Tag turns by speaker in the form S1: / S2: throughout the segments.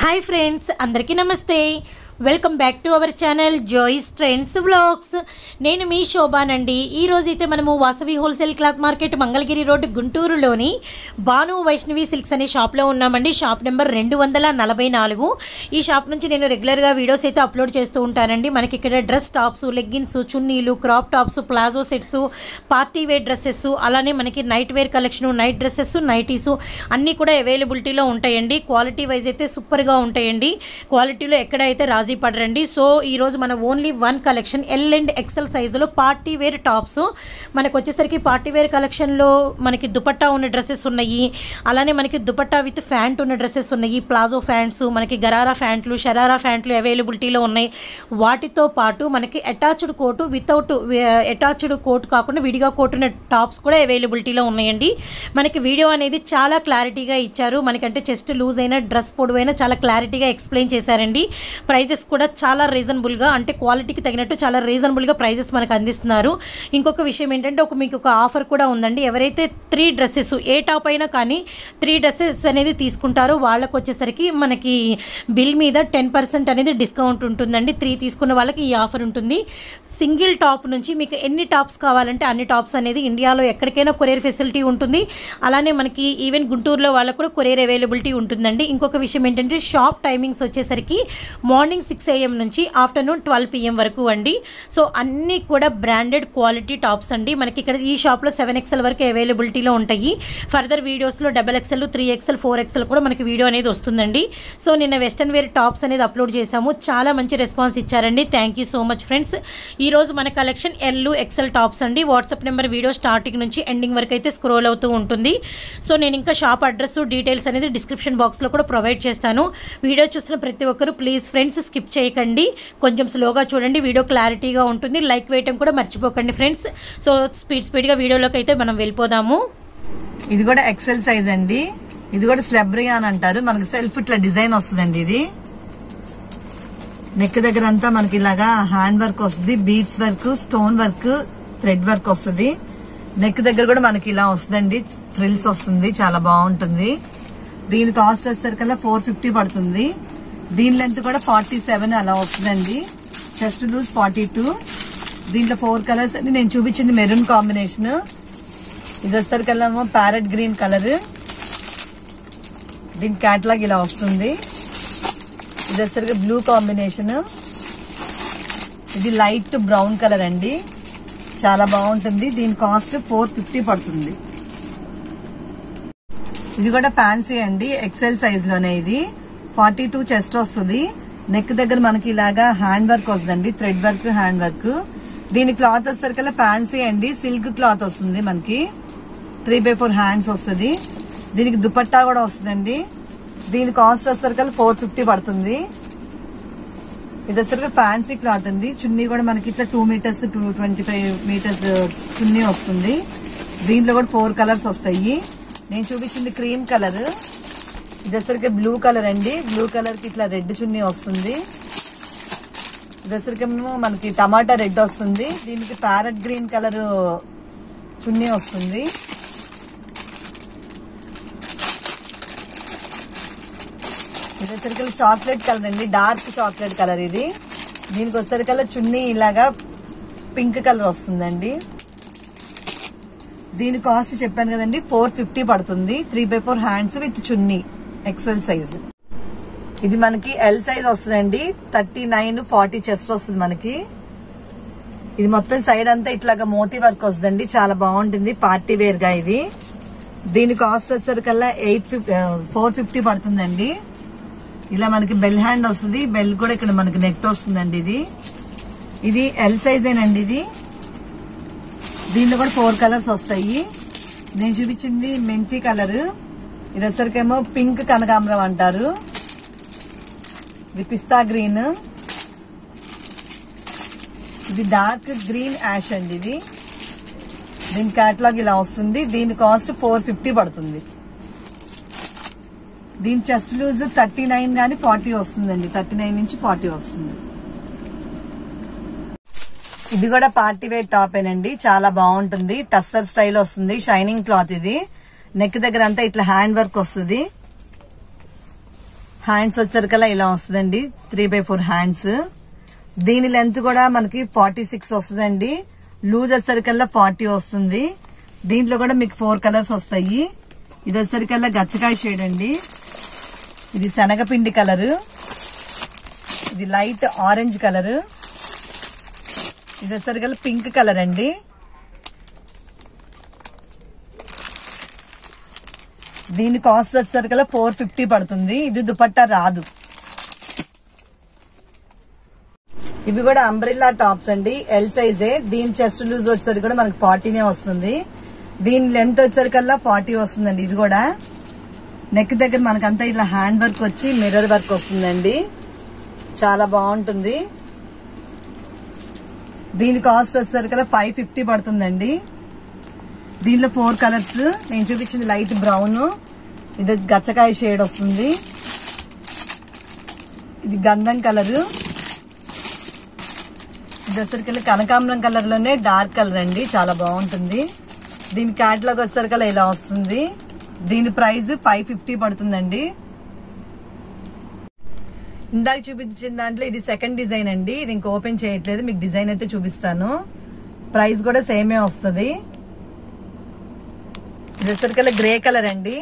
S1: hi friends అందరికీ నమస్తే welcome back to our channel Joy's trends vlogs నేను మీ శోభానండి ఈ రోజు అయితే మనము Vasavi wholesale cloth market Mangalagiri road గుంటూరులోని భాను వైష్ణవి సిల్క్స్ అనే షాప్లో ఉన్నామండి షాప్ నెంబర్ రెండు వందల నలభై నాలుగు ఈ షాప్ నుంచి నేను రెగ్యులర్గా వీడియోస్ అయితే అప్లోడ్ చేస్తూ ఉంటానండి మనకి ఇక్కడ డ్రెస్ టాప్స్ లెగ్గిన్స్ చున్నీలు crop tops palazzo sets party wear dresses అలానే మనకి night wear collection night dresses nighties అన్నీ కూడా అవైలబిలిటీలో ఉంటాయండి క్వాలిటీ వైజ్ అయితే సూపర్గా ఉంటాయండి క్వాలిటీలో ఎక్కడైతే రాజీ పడరండి సో ఈరోజు మన only one collection L and XL సైజులో పార్టీ వేర్ టాప్స్ మనకు వచ్చేసరికి పార్టీ వేర్ కలెక్షన్లో మనకి దుపట్టా ఉన్న డ్రెస్సెస్ ఉన్నాయి అలానే మనకి దుపట్టా విత్ ఫ్యాంట్ ఉన్న డ్రెస్సెస్ ఉన్నాయి ప్లాజో ఫ్యాంట్స్ మనకి గరారా ఫ్యాంట్లు షరారా ఫ్యాంట్లు అవైలబిలిటీలో ఉన్నాయి వాటితో పాటు మనకి attached coat without attached coat కాకుండా విడిగా కోట్ ఉన్న టాప్స్ కూడా అవైలబిలిటీలో ఉన్నాయండి మనకి వీడియో అనేది చాలా క్లారిటీగా ఇచ్చారు మనకంటే చెస్ట్ లూజ్ అయిన డ్రెస్ పొడవైనా చాలా క్లారిటీగా ఎక్స్ప్లెయిన్ చేశారండి ప్రైజెస్ కూడా చాలా రీజనబుల్గా అంటే క్వాలిటీకి తగినట్టు చాలా రీజనబుల్గా ప్రైజెస్ మనకు అందిస్తున్నారు ఇంకొక విషయం ఏంటంటే ఒక మీకు ఒక ఆఫర్ కూడా ఉందండి ఎవరైతే త్రీ డ్రెస్సెస్ ఏ టాప్ అయినా కానీ త్రీ డ్రెస్సెస్ అనేది తీసుకుంటారో వాళ్ళకి వచ్చేసరికి మనకి బిల్ మీద టెన్ పర్సెంట్ అనేది డిస్కౌంట్ ఉంటుందండి త్రీ తీసుకున్న వాళ్ళకి ఈ ఆఫర్ ఉంటుంది సింగిల్ టాప్ నుంచి మీకు ఎన్ని టాప్స్ కావాలంటే అన్ని టాప్స్ అనేది ఇండియాలో ఎక్కడికైనా కొరియర్ ఫెసిలిటీ ఉంటుంది అలానే మనకి ఈవెన్ గుంటూరులో వాళ్ళకు కూడా కొరియర్ అవైలబిలిటీ ఉంటుందండి ఇంకొక విషయం ఏంటంటే షాప్ టైమింగ్స్ వచ్చేసరికి మార్నింగ్ సిక్స్ ఏఎం నుంచి ఆఫ్టర్నూన్ ట్వెల్వ్ పిఎం వరకు అండి సో అన్నీ కూడా బ్రాండెడ్ క్వాలిటీ టాప్స్ అండి మనకి ఇక్కడ ఈ షాప్లో సెవెన్ ఎక్స్ఎల్ వరకు అవైలబిలిటీలో ఉంటాయి ఫర్దర్ వీడియోస్లో double XL three XL four XL కూడా మనకి వీడియో అనేది వస్తుందండి సో నిన్న వెస్టర్న్ వేర్ టాప్స్ అనేది అప్లోడ్ చేశాము చాలా మంచి రెస్పాన్స్ ఇచ్చారండి thank you so much friends ఈ రోజు మన కలెక్షన్ ఎల్ ఎక్సెల్ టాప్స్ అండి వాట్సాప్ నెంబర్ వీడియో స్టార్టింగ్ నుంచి ఎండింగ్ వరకు అయితే స్క్రోల్ అవుతూ ఉంటుంది సో నేను ఇంకా షాప్ అడ్రస్ డీటెయిల్స్ అనేది డిస్క్రిప్షన్ బాక్స్లో కూడా ప్రొవైడ్ చేస్తాను వీడియో చూసిన ప్రతి ఒక్కరు ప్లీజ్ ఫ్రెండ్స్ స్కిప్ చేయకండి కొంచెం స్లోగా చూడండి వీడియో క్లారిటీగా ఉంటుంది లైక్ వేయటం కూడా మర్చిపోకండి ఫ్రెండ్స్ సో స్పీడ్ స్పీడ్గా వీడియోలోకి అయితే మనం వెళ్ళిపోదాము
S2: ఇది కూడా ఎక్సెల్ సైజ్ అండి ఇది కూడా స్లెబ్రీ అని అంటారు మనకి సెల్ఫ్ ఇట్లా డిజైన్ వస్తుందండి ఇది నెక్ దగ్గర అంతా మనకి ఇలాగా హ్యాండ్ వర్క్ వస్తుంది beads work stone work thread work వస్తుంది నెక్ దగ్గర కూడా మనకి ఇలా వస్తుందండి ఫ్రిల్స్ వస్తుంది చాలా బాగుంటుంది దీని కాస్ట్ వచ్చేసరికల్లా ఫోర్ ఫిఫ్టీ పడుతుంది దీని లెంత్ కూడా ఫార్టీ సెవెన్ అలా వస్తుందండి చెస్ట్ లూజ్ ఫార్టీ టూ దీంట్లో ఫోర్ కలర్స్ అండి నేను చూపించింది మెరూన్ కాంబినేషన్ ఇది వచ్చేసరికల్లా ప్యారెట్ గ్రీన్ కలర్ దీని క్యాట్లాగ్ ఇలా వస్తుంది ఇది వచ్చేసరికి బ్లూ కాంబినేషన్ ఇది లైట్ బ్రౌన్ కలర్ అండి చాలా బాగుంటుంది దీని కాస్ట్ ఫోర్ ఫిఫ్టీ పడుతుంది ఇది కూడా ఫ్యాన్సీ అండి ఎక్సెల్ సైజ్ లోనే ఇది ఫార్టీ టూ చెస్ట్ వస్తుంది నెక్ దగ్గర మనకి ఇలాగా హ్యాండ్ వర్క్ వస్తుందండి థ్రెడ్ వర్క్ హ్యాండ్ వర్క్ దీని క్లాత్ వచ్చేసరికల్లా ఫ్యాన్సీ అండి సిల్క్ క్లాత్ వస్తుంది మనకి త్రీ బై ఫోర్ హ్యాండ్స్ వస్తుంది దీనికి దుపట్టా కూడా వస్తుందండి దీని కాస్ట్ వచ్చేసరికి ఫోర్ ఫిఫ్టీ పడుతుంది ఇది వచ్చేసరికి ఫ్యాన్సీ క్లాత్ అండి చున్నీ కూడా మనకి ఇట్లా two metres two twenty five metres chunni వస్తుంది దీంట్లో కూడా ఫోర్ కలర్స్ వస్తాయి నేను చూపించింది క్రీమ్ కలర్ ఇది వచ్చరికి బ్లూ కలర్ అండి బ్లూ కలర్ కి ఇట్లా రెడ్ చున్నీ వస్తుంది ఇది వచ్చరికి మనకి టమాటా రెడ్ వస్తుంది దీనికి ప్యారెట్ గ్రీన్ కలర్ చున్నీ వస్తుంది ఇది వచ్చరికి చాక్లెట్ కలర్ అండి డార్క్ చాక్లెట్ కలర్ ఇది దీనికి వచ్చరికల్లా చున్నీ ఇలాగా పింక్ కలర్ వస్తుందండి దీని కాస్ట్ చెప్పాను కదండి ఫోర్ ఫిఫ్టీ పడుతుంది three by four hands with chunni XL size ఇది మనకి ఎల్ సైజ్ వస్తుందండి థర్టీ నైన్ ఫార్టీ చెస్ట్ వస్తుంది మనకి ఇది మొత్తం సైడ్ అంతా ఇట్లాగా మోతీ వర్క్ వస్తుందండి చాలా బాగుంటుంది పార్టీ వేర్ గా ఇది దీని కాస్ట్ వచ్చేసరికల్లా ఎయిట్ ఫిఫ్టీ ఫోర్ ఫిఫ్టీ పడుతుందండి ఇలా మనకి బెల్ హ్యాండ్ వస్తుంది బెల్ కూడా ఇక్కడ మనకి నెట్ వస్తుందండి ఇది ఇది ఎల్ సైజేనండి ఇది దీనిలో కూడా ఫోర్ కలర్స్ వస్తాయి నేను చూపించింది మెంతి కలర్ ఇది వచ్చరికేమో పింక్ కనకాంబరం అంటారు ఇది పిస్తా గ్రీన్ ఇది డార్క్ గ్రీన్ యాష్ అండి ఇది దీని క్యాటలాగ్ ఇలా వస్తుంది దీని కాస్ట్ ఫోర్ ఫిఫ్టీ పడుతుంది దీని చెస్ట్ లూజ్ థర్టీ నైన్ కానీ ఫార్టీ వస్తుందండి థర్టీ నైన్ నుంచి ఫార్టీ వస్తుంది ఇది కూడా పార్టీ వేర్ టాపేనండి చాలా బాగుంటుంది టస్సర్ స్టైల్ వస్తుంది షైనింగ్ క్లాత్ ఇది నెక్ దగ్గర అంతా ఇట్లా హ్యాండ్ వర్క్ వస్తుంది హ్యాండ్స్ వచ్చేసరికల్లా ఇలా వస్తుందండి త్రీ బై ఫోర్ హ్యాండ్స్ దీని లెంత్ కూడా మనకి ఫార్టీ సిక్స్ వస్తుందండి లూజ్ వచ్చేసరికల్లా ఫార్టీ వస్తుంది దీంట్లో కూడా మీకు ఫోర్ కలర్స్ వస్తాయి ఇది వచ్చేసరికల్లా గచ్చకాయ షేడ్ అండి ఇది శనగపిండి కలర్ ఇది లైట్ ఆరెంజ్ కలర్ ఇది వచ్చేసరికల్లా పింక్ కలర్ అండి దీని కాస్ట్ వచ్చేసరికల్లా ఫోర్ ఫిఫ్టీ పడుతుంది ఇది దుపట్టా రాదు ఇవి కూడా అంబ్రిల్లా టాప్స్ అండి ఎల్ సైజే దీని చెస్ట్ లూజ్ వచ్చేసరికి కూడా మనకి ఫార్టీనే వస్తుంది దీని లెంత్ వచ్చేసరికల్లా ఫార్టీ వస్తుందండి ఇది కూడా నెక్ దగ్గర మనకంతా ఇట్లా హ్యాండ్ వర్క్ వచ్చి మిర్రర్ వర్క్ వస్తుందండి చాలా బాగుంటుంది దీని కాస్ట్ వచ్చేసరికల్లా ఫైవ్ ఫిఫ్టీ పడుతుందండి దీనిలో ఫోర్ కలర్స్ నేను చూపించింది లైట్ బ్రౌన్ ఇది గచ్చకాయ షేడ్ వస్తుంది ఇది గంధం కలర్ ఇది వచ్చరికి కనకాంబరం కలర్ లోనే డార్క్ కలర్ అండి చాలా బాగుంటుంది దీని క్యాట్లాగ్ వచ్చేసరికి ఇలా వస్తుంది దీని ప్రైస్ ఫైవ్ ఫిఫ్టీ పడుతుందండి ఇందాక చూపించిన దాంట్లో ఇది సెకండ్ డిజైన్ అండి ఇది ఇంకా ఓపెన్ చేయట్లేదు మీకు డిజైన్ అయితే చూపిస్తాను ప్రైస్ కూడా సేమే వస్తుంది ఇది వచ్చరికల్లా గ్రే కలర్ అండి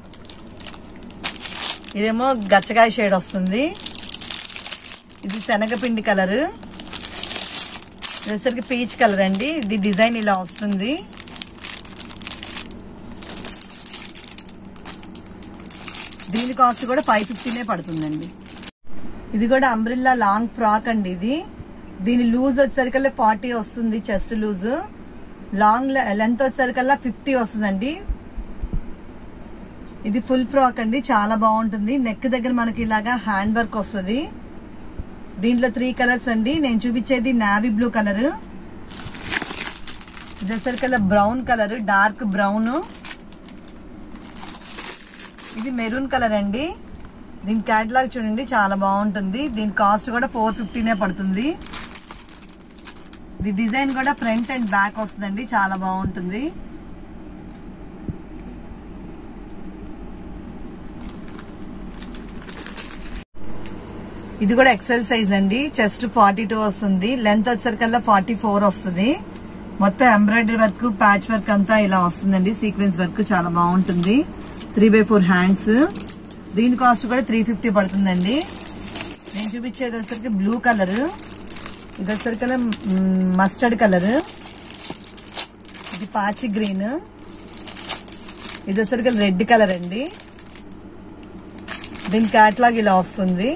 S2: ఇదేమో గచ్చకాయ షేడ్ వస్తుంది ఇది శనగపిండి కలర్ ఇది వచ్చరికి పీచ్ కలర్ అండి ఇది డిజైన్ ఇలా వస్తుంది దీని కాస్ట్ కూడా ఫైవ్ ఫిఫ్టీనే పడుతుందండి ఇది కూడా అంబ్రిల్లా లాంగ్ ఫ్రాక్ అండి ఇది దీని లూజ్ వచ్చేసరికల్లా ఫార్టీ వస్తుంది చెస్ట్ లూజ్ లాంగ్ లెంత్ వచ్చేసరికల్లా ఫిఫ్టీ వస్తుందండి ఇది ఫుల్ ఫ్రాక్ అండి చాలా బాగుంటుంది నెక్ దగ్గర మనకి ఇలాగా హ్యాండ్ వర్క్ వస్తుంది దీంట్లో త్రీ కలర్స్ అండి నేను చూపించేది నావీ బ్లూ కలర్ ఇది వచ్చేసరికల్లా బ్రౌన్ కలర్ డార్క్ బ్రౌన్ ఇది మెరూన్ కలర్ అండి దీని క్యాటలాగ్ చూడండి చాలా బాగుంటుంది దీని కాస్ట్ కూడా ఫోర్ ఫిఫ్టీనే పడుతుంది ఇది డిజైన్ కూడా ఫ్రంట్ అండ్ బ్యాక్ వస్తుందండి చాలా బాగుంటుంది ఇది కూడా ఎక్సెల్ సైజ్ అండి చెస్ట్ ఫార్టీ టూ వస్తుంది లెంత్ వచ్చేసరికల్లా ఫార్టీ ఫోర్ వస్తుంది మొత్తం ఎంబ్రాయిడరీ వర్క్ ప్యాచ్ వర్క్ అంతా ఇలా వస్తుందండి సీక్వెన్స్ వర్క్ చాలా బాగుంటుంది త్రీ బై ఫోర్ హ్యాండ్స్ దీని కాస్ట్ కూడా త్రీ ఫిఫ్టీ పడుతుందండి నేను చూపించేది వచ్చరికి బ్లూ కలర్ ఇది వచ్చరికి మస్టర్డ్ కలర్ ఇది పాచి గ్రీన్ ఇది వచ్చరికి రెడ్ కలర్ అండి దీని క్యాట్లాగ్ ఇలా వస్తుంది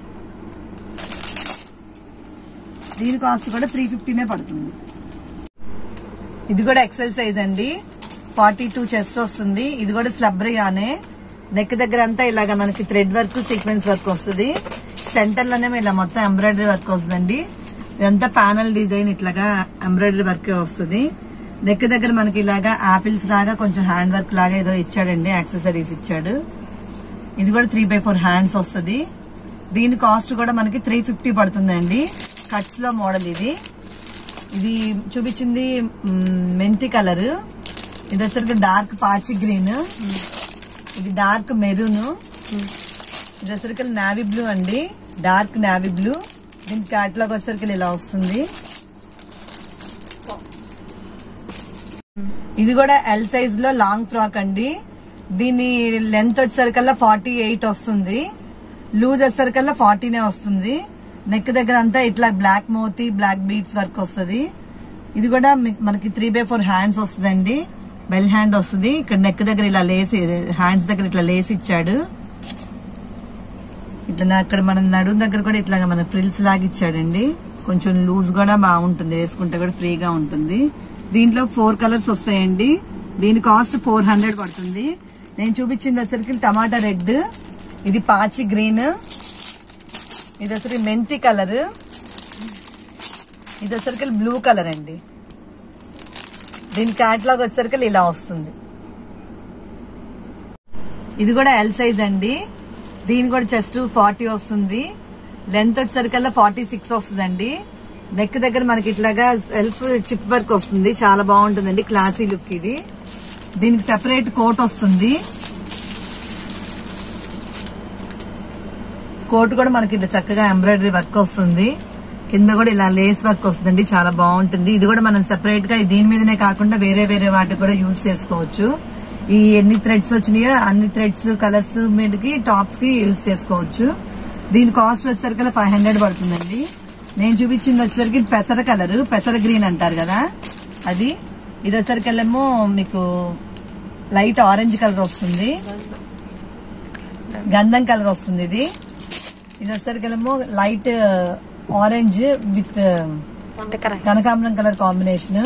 S2: దీని కాస్ట్ కూడా త్రీ ఫిఫ్టీనే పడుతుంది ఇది కూడా ఎక్సెల్ సైజ్ అండి ఫార్టీ టూ చెస్ట్ వస్తుంది ఇది కూడా స్లబ్రియానే నెక్ దగ్గర అంతా ఇలాగా మనకి థ్రెడ్ వర్క్ సీక్వెన్స్ వర్క్ వస్తుంది సెంటర్ లోనే ఇలా మొత్తం ఎంబ్రాయిడరీ వర్క్ వస్తుందండి ఇదంతా ప్యానల్ డిజైన్ ఇట్లాగా ఎంబ్రాయిడరీ వర్క్ వస్తుంది నెక్ దగ్గర మనకి ఇలాగా ఆపిల్స్ లాగా కొంచెం హ్యాండ్ వర్క్ లాగా ఏదో ఇచ్చాడండి యాక్సెసరీస్ ఇచ్చాడు ఇది కూడా త్రీ బై ఫోర్ హ్యాండ్స్ వస్తుంది దీని కాస్ట్ కూడా మనకి త్రీ ఫిఫ్టీ పడుతుందండి కట్స్ లో మోడల్ ఇది ఇది చూపించింది మ్, మెంతి కలర్ ఇది వచ్చరికి డార్క్ పాచి గ్రీన్ ఇది డార్క్ మెరూన్ ఇది వచ్చరికి నావీ బ్లూ అండి డార్క్ నావీ బ్లూ దీని క్యాట్లాగ్ వచ్చరికి ఇలా వస్తుంది ఇది కూడా ఎల్ సైజ్ లో లాంగ్ ఫ్రాక్ అండి దీని లెంత్ వచ్చేసరికల్లా ఫార్టీ ఎయిట్ వస్తుంది లూజ్ వచ్చేసరికల్లా ఫార్టీనే వస్తుంది నెక్ దగ్గర అంతా ఇట్లా బ్లాక్ మోతీ బ్లాక్ బీడ్స్ వర్క్ వస్తుంది ఇది కూడా మీ- మనకి త్రీ బై ఫోర్ హ్యాండ్స్ వస్తుందండి బెల్ హ్యాండ్ వస్తుంది ఇక్కడ నెక్ దగ్గర ఇలా లేసి హ్యాండ్స్ దగ్గర ఇట్లా లేసి ఇచ్చాడు ఇట్లా నా- అక్కడ మన నడుము దగ్గర కూడా ఇట్లాగా మన ఫ్రిల్స్ లాగా ఇచ్చాడండి కొంచెం లూజ్ కూడా బాగుంటుంది వేసుకుంటే కూడా ఫ్రీగా ఉంటుంది దీంట్లో ఫోర్ కలర్స్ వస్తాయండి దీని కాస్ట్ ఫోర్ హండ్రెడ్ పడుతుంది నేను చూపించింది వచ్చరికి టమాటా రెడ్ ఇది పాచి గ్రీన్ ఇది వచ్చరికి మెంతి కలర్ ఇది వచ్చరికి బ్లూ కలర్ అండి దీని క్యాట్లాగ్ వచ్చరికి ఇలా వస్తుంది ఇది కూడా ఎల్ సైజ్ అండి దీని కూడా చెస్ట్ ఫార్టీ వస్తుంది లెంత్ వచ్చేసరికల్లా ఫార్టీ సిక్స్ వస్తుందండి నెక్ దగ్గర మనకి ఇట్లాగా సెల్ఫ్ చిప్ వర్క్ వస్తుంది చాలా బాగుంటుందండి క్లాసీ లుక్ ఇది దీనికి సెపరేట్ కోట్ వస్తుంది కోట్ కూడా మనకి ఇట్లా చక్కగా ఎంబ్రాయిడరీ వర్క్ వస్తుంది కింద కూడా ఇలా లేస్ వర్క్ వస్తుందండి చాలా బాగుంటుంది ఇది కూడా మనం సెపరేట్ గా దీని మీదనే కాకుండా వేరే వేరే వాటికి కూడా యూజ్ చేసుకోవచ్చు ఈ ఎన్ని థ్రెడ్స్ వచ్చినాయో అన్ని థ్రెడ్స్ కలర్స్ మీదకి టాప్స్ కి యూజ్ చేసుకోవచ్చు దీని కాస్ట్ వచ్చేసరికి ఫైవ్ హండ్రెడ్ పడుతుందండి నేను చూపించింది వచ్చేసరికి పెసర కలర్ పెసర గ్రీన్ అంటారు కదా అది ఇది వచ్చేసరికెళ్ళేమో మీకు లైట్ ఆరెంజ్ కలర్ వస్తుంది గంధం కలర్ వస్తుంది ఇది ఇది వచ్చేసరికెళ్ళేమో లైట్ ఆరెంజ్ విత్ కనకాంబరం కలర్ కాంబినేషన్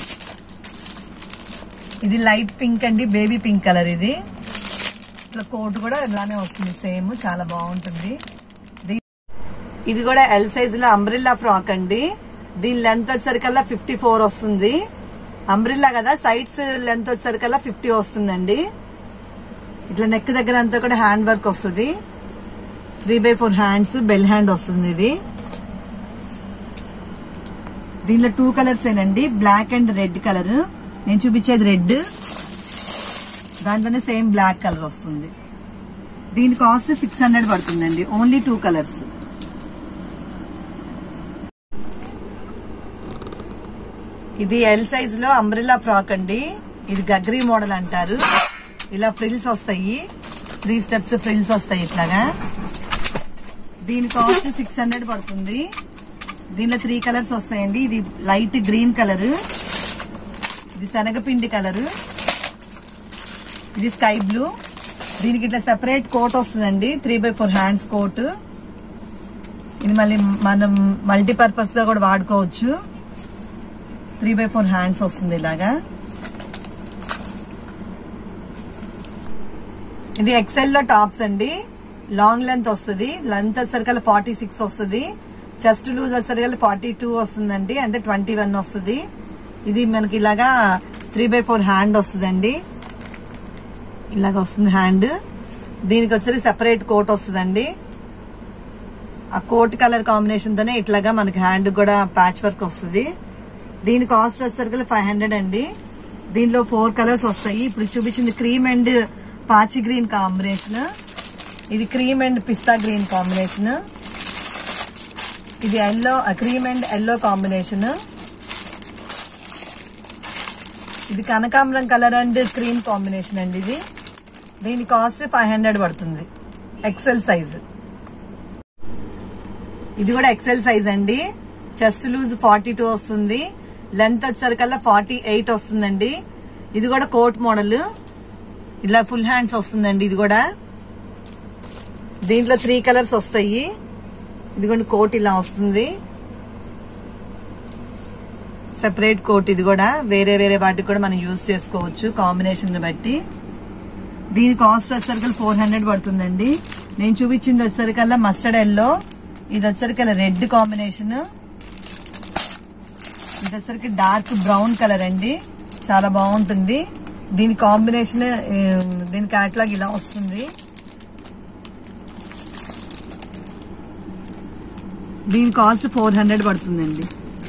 S2: ఇది లైట్ పింక్ అండి బేబీ పింక్ కలర్ ఇది ఇట్లా కోట్ కూడా ఇలానే వస్తుంది సేమ్ చాలా బాగుంటుంది దీ- ఇది కూడా ఎల్ సైజ్ లో అంబ్రిల్లా ఫ్రాక్ అండి దీని లెంత్ వచ్చేసరికల్లా ఫిఫ్టీ ఫోర్ వస్తుంది అంబ్రిల్లా కదా సైడ్స్ లెంత్ వచ్చేసరికల్లా ఫిఫ్టీ వస్తుందండి ఇట్లా నెక్ దగ్గర అంతా కూడా హ్యాండ్ వర్క్ వస్తుంది three by four hands bell hand వస్తుంది ఇది దీనిలో టూ కలర్స్ ఏనండి బ్లాక్ అండ్ రెడ్ కలర్ నేను చూపించేది రెడ్ దాంట్లోనే సేమ్ బ్లాక్ కలర్ వస్తుంది దీని కాస్ట్ సిక్స్ హండ్రెడ్ పడుతుందండి ఓన్లీ టూ కలర్స్ ఇది ఎల్ సైజ్ లో అంబ్రిల్లా ఫ్రాక్ అండి ఇది గగ్రీ మోడల్ అంటారు ఇలా ఫ్రిల్స్ వస్తాయి త్రీ స్టెప్స్ ఫ్రిల్స్ వస్తాయి ఇట్లాగా దీని కాస్ట్ సిక్స్ హండ్రెడ్ పడుతుంది దీనిలో త్రీ కలర్స్ వస్తాయండి ఇది లైట్ గ్రీన్ కలర్ ఇది శనగపిండి కలర్ ఇది స్కై బ్లూ దీనికి ఇట్లా సెపరేట్ కోట్ వస్తుందండి three by four hands coat ఇది మళ్ళీ మనం మల్టీపర్పస్ గా కూడా వాడుకోవచ్చు త్రీ బై ఫోర్ హ్యాండ్స్ వస్తుంది ఇలాగా ఇది ఎక్సెల్ లో టాప్స్ అండి లాంగ్ లెంత్ వస్తుంది లెంత్ వచ్చేసరికి ఫార్టీ సిక్స్ వస్తుంది చెస్ట్ లూజ్ వచ్చేసరికి ఫార్టీ టూ వస్తుందండి అంటే ట్వంటీ వన్ వస్తుంది ఇది మనకి ఇలాగా త్రీ బై ఫోర్ హ్యాండ్ వస్తుందండి ఇలాగ వస్తుంది హ్యాండ్ దీనికి వచ్చేసి సెపరేట్ కోట్ వస్తుందండి ఆ కోట్ కలర్ కాంబినేషన్ తోనే ఇట్లాగా మనకి హ్యాండ్ కూడా ప్యాచ్ వర్క్ వస్తుంది దీని కాస్ట్ వచ్చేసరికి ఫైవ్ హండ్రెడ్ అండి దీనిలో ఫోర్ కలర్స్ వస్తాయి ఇప్పుడు చూపించింది క్రీమ్ అండ్ పాచి గ్రీన్ కాంబినేషన్ ఇది క్రీమ్ అండ్ పిస్తా గ్రీన్ కాంబినేషన్ ఇది yellow cream and yellow combination ఇది కనకాంబరం కలర్ అండ్ క్రీమ్ కాంబినేషన్ అండి ఇది దీని కాస్ట్ ఫైవ్ హండ్రెడ్ పడుతుంది ఎక్సెల్ సైజ్ ఇది కూడా ఎక్సెల్ సైజ్ అండి చెస్ట్ లూజ్ ఫార్టీ టూ వస్తుంది లెంత్ వచ్చేసరికల్లా ఫార్టీ ఎయిట్ వస్తుందండి ఇది కూడా కోట్ మోడల్ ఇలా ఫుల్ హ్యాండ్స్ వస్తుందండి ఇది కూడా దీంట్లో త్రీ కలర్స్ వస్తాయి ఇది కూడా కోట్ ఇలా వస్తుంది సెపరేట్ కోట్ ఇది కూడా వేరే వేరే వాటికి కూడా మనం యూజ్ చేసుకోవచ్చు కాంబినేషన్ బట్టి దీని కాస్ట్ వచ్చేసరికి ఫోర్ హండ్రెడ్ పడుతుందండి నేను చూపించింది వచ్చేసరికల్లా మస్టర్డ్ ఎల్లో ఇది వచ్చేసరికి రెడ్ కాంబినేషన్ ఇది వచ్చేసరికి డార్క్ బ్రౌన్ కలర్ అండి చాలా బాగుంటుంది దీని కాంబినేషన్ ఏ, దీని క్యాట్లాగ్ ఇలా వస్తుంది దీని కాస్ట్ ఫోర్ హండ్రెడ్ పడుతుందండి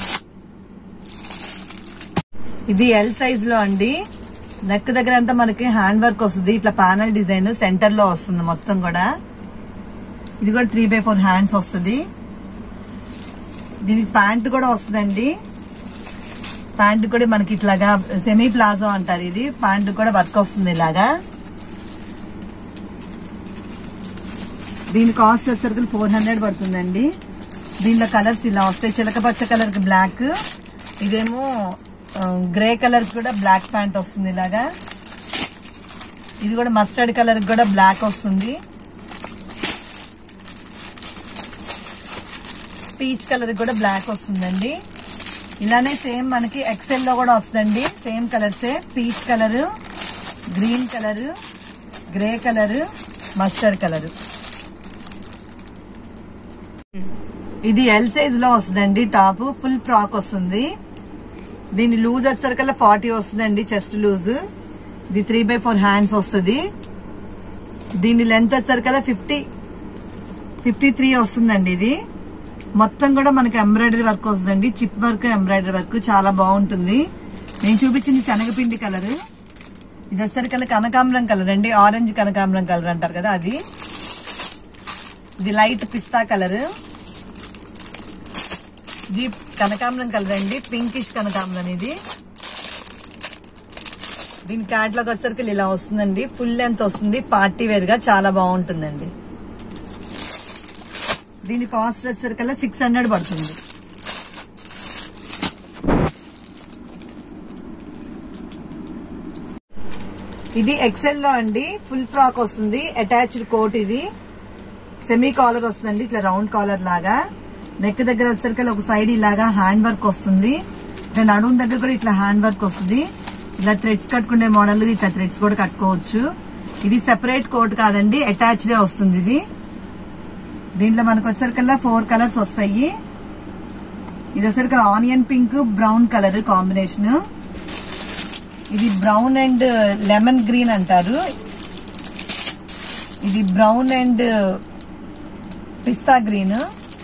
S2: ఇది ఎల్ సైజ్ లో అండి నెక్ దగ్గర అంతా మనకి హ్యాండ్ వర్క్ వస్తుంది ఇట్లా ప్యానల్ డిజైన్ సెంటర్ లో వస్తుంది మొత్తం కూడా ఇది కూడా త్రీ బై ఫోర్ హ్యాండ్స్ వస్తుంది దీనికి ప్యాంట్ కూడా వస్తుందండి ప్యాంట్ కూడా మనకి ఇట్లాగా సెమీ ప్లాజో అంటారు ఇది ప్యాంట్ కూడా వర్క్ వస్తుంది ఇలాగా దీని కాస్ట్ వచ్చేసరికి ఫోర్ హండ్రెడ్ పడుతుందండి దీనిలో కలర్స్ ఇలా వస్తాయి చిలక పచ్చ కలర్ కి బ్లాక్ ఇదేమో గ్రే కలర్ కూడా బ్లాక్ ప్యాంట్ వస్తుంది ఇలాగా ఇది కూడా మస్టర్డ్ కలర్ కూడా బ్లాక్ వస్తుంది పీచ్ కలర్ కూడా బ్లాక్ వస్తుందండి ఇలానే సేమ్ మనకి ఎక్సెల్ లో కూడా వస్తుందండి సేమ్ కలర్సే peach colour green colour grey colour mustard colour ఇది ఎల్ సైజ్ లో వస్తుందండి టాప్ ఫుల్ ఫ్రాక్ వస్తుంది దీని లూజ్ వచ్చేసరికల్లా ఫార్టీ వస్తుందండి చెస్ట్ లూజ్ ఇది త్రీ బై ఫోర్ హ్యాండ్స్ వస్తుంది దీని లెంత్ వచ్చేసరికల్లా ఫిఫ్టీ ఫిఫ్టీ త్రీ వస్తుందండి ఇది మొత్తం కూడా మనకి ఎంబ్రాయిడరీ వర్క్ వస్తుందండి చిప్ వర్క్ ఎంబ్రాయిడరీ వర్క్ చాలా బాగుంటుంది నేను చూపించింది శనగపిండి కలర్ ఇది వచ్చేసరికల్లా కనకాంబరం కలర్ అండి ఆరెంజ్ కనకాంబరం కలర్ అంటారు కదా అది ఇది లైట్ పిస్తా కలర్ ఇది కనకాంబరం కలర్ అండి పింకిష్ కనకాంబరం ఇది దీని క్యాట్లాగ్ వచ్చేసరికి ఇలా వస్తుందండి ఫుల్ లెంత్ వస్తుంది పార్టీ వేర్ గా చాలా బాగుంటుందండి దీని కాస్ట్ వచ్చేసరికల్లా సిక్స్ హండ్రెడ్ పడుతుంది ఇది ఎక్సెల్ లో అండి ఫుల్ ఫ్రాక్ వస్తుంది అటాచ్డ్ కోట్ ఇది సెమీ కాలర్ వస్తుందండి ఇట్లా రౌండ్ కాలర్ లాగా నెక్ దగ్గర వచ్చేసరికి ఒక సైడ్ ఇలాగా హ్యాండ్ వర్క్ వస్తుంది ఇట్లా నడుము దగ్గర కూడా ఇట్లా హ్యాండ్ వర్క్ వస్తుంది ఇలా థ్రెడ్స్ కట్టుకునే మోడల్ ఇట్లా థ్రెడ్స్ కూడా కట్టుకోవచ్చు ఇది సెపరేట్ కోట్ కాదండి అటాచ్డ్ వస్తుంది ఇది దీంట్లో మనకు వచ్చేసరికల్లా ఫోర్ కలర్స్ వస్తాయి ఇది వచ్చేసరికి onion pink brown colour combination ఇది బ్రౌన్ అండ్ లెమన్ గ్రీన్ అంటారు ఇది బ్రౌన్ అండ్ పిస్తా green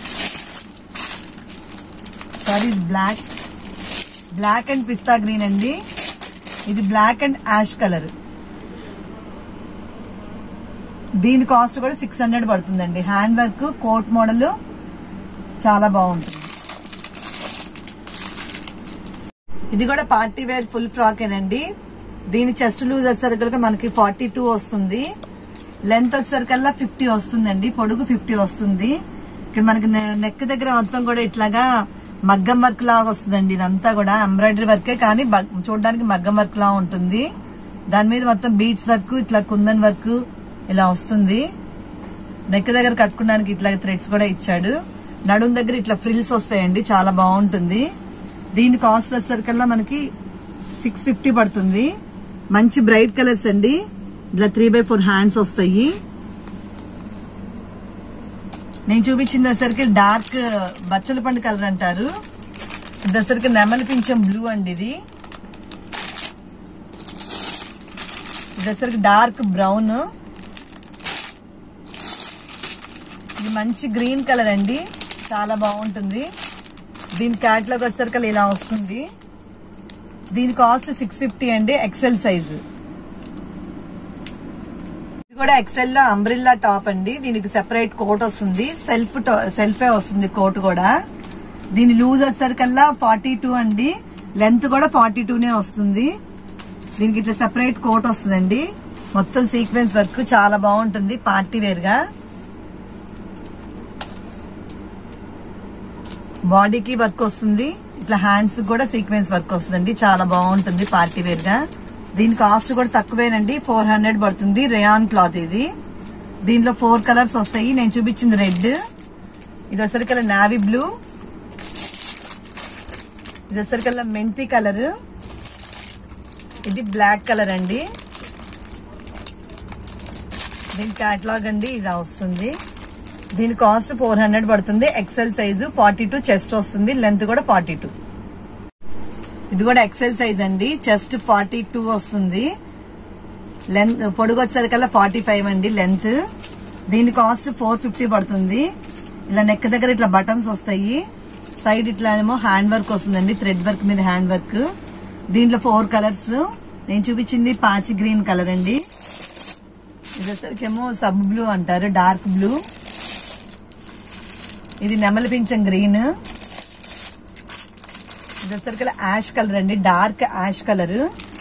S2: sorry black black and పిస్తా గ్రీన్ అండి ఇది బ్లాక్ అండ్ యాష్ కలర్ దీని కాస్ట్ కూడా సిక్స్ హండ్రెడ్ పడుతుందండి హ్యాండ్ వర్క్ కోట్ మోడల్ చాలా బాగుంటుంది ఇది కూడా పార్టీ వేర్ ఫుల్ ఫ్రాక్ ఏనండి దీని చెస్ట్ లూజ్ వచ్చేసరికి మనకి ఫార్టీ టూ వస్తుంది లెంత్ వచ్చేసరికల్లా ఫిఫ్టీ వస్తుందండి పొడుగు ఫిఫ్టీ వస్తుంది ఇక్కడ మనకి నెక్ దగ్గర మొత్తం కూడా ఇట్లాగా మగ్గం వర్క్ లాగా వస్తుందండి ఇదంతా కూడా ఎంబ్రాయిడరీ వర్కే కానీ బ- చూడడానికి మగ్గం వర్క్ లా ఉంటుంది దాని మీద మొత్తం బీట్స్ వర్క్ ఇట్లా కుందన్ వర్క్ ఇలా వస్తుంది నెక్ దగ్గర కట్టుకోవడానికి ఇట్లా థ్రెడ్స్ కూడా ఇచ్చాడు నడుం దగ్గర ఇట్లా ఫ్రిల్స్ వస్తాయండి చాలా బాగుంటుంది దీని కాస్ట్ వచ్చేసరికల్లా మనకి సిక్స్ ఫిఫ్టీ పడుతుంది మంచి బ్రైట్ కలర్స్ అండి ఇట్లా త్రీ బై ఫోర్ హ్యాండ్స్ వస్తాయి నేను చూపించింది వచ్చేసరికి డార్క్ బచ్చల పండు కలర్ అంటారు ఇది వచ్చేసరికి నెమలి పింఛం బ్లూ అండి ఇది ఇది వచ్చేసరికి డార్క్ బ్రౌన్ ఇది మంచి గ్రీన్ కలర్ అండి చాలా బాగుంటుంది దీని క్యాట్లాగ్ వచ్చేసరికి ఇలా వస్తుంది దీని కాస్ట్ సిక్స్ ఫిఫ్టీ అండి ఎక్సెల్ సైజ్ ఇది కూడా ఎక్సెల్ లో అంబ్రిల్లా టాప్ అండి దీనికి సెపరేట్ కోట్ వస్తుంది సెల్ఫ్ సెల్ఫే వస్తుంది కోట్ కూడా దీని లూజ్ వచ్చేసరికల్లా ఫార్టీ టూ అండి లెంత్ కూడా ఫార్టీ టూనే వస్తుంది దీనికి ఇట్లా సెపరేట్ కోట్ వస్తుందండి మొత్తం సీక్వెన్స్ వర్క్ చాలా బాగుంటుంది పార్టీ వేర్ గా బాడీకి వర్క్ వస్తుంది ఇట్లా హ్యాండ్స్ కూడా సీక్వెన్స్ వర్క్ వస్తుందండి చాలా బాగుంటుంది పార్టీ వేర్ గా దీని కాస్ట్ కూడా తక్కువేనండి ఫోర్ హండ్రెడ్ పడుతుంది రేయాన్ క్లాత్ ఇది దీంట్లో ఫోర్ కలర్స్ వస్తాయి నేను చూపించింది రెడ్ ఇది వచ్చరికల్లా నావీ బ్లూ ఇది వచ్చరికల్లా మెంతి కలర్ ఇది బ్లాక్ కలర్ అండి దీని క్యాట్లాగ్ అండి ఇలా వస్తుంది దీని కాస్ట్ ఫోర్ హండ్రెడ్ పడుతుంది XL size forty two chest వస్తుంది లెంత్ కూడా ఫార్టీ టూ ఇది కూడా ఎక్సెల్ సైజ్ అండి చెస్ట్ ఫార్టీ టూ వస్తుంది లెంత్ పొడుగు వచ్చేసరికల్లా ఫార్టీ ఫైవ్ అండి లెంత్ దీని కాస్ట్ ఫోర్ ఫిఫ్టీ పడుతుంది ఇలా నెక్ దగ్గర ఇట్లా బటన్స్ వస్తాయి సైడ్ ఇట్లా ఏమో హ్యాండ్ వర్క్ వస్తుందండి థ్రెడ్ వర్క్ మీద హ్యాండ్ వర్క్ దీంట్లో ఫోర్ కలర్స్ నేను చూపించింది పాచి గ్రీన్ కలర్ అండి ఇది వచ్చేసరికేమో సబ్ బ్లూ అంటారు డార్క్ బ్లూ ఇది నెమలి పింఛం గ్రీన్ ఇది వచ్చరికి యాష్ కలర్ అండి డార్క్ యాష్ కలర్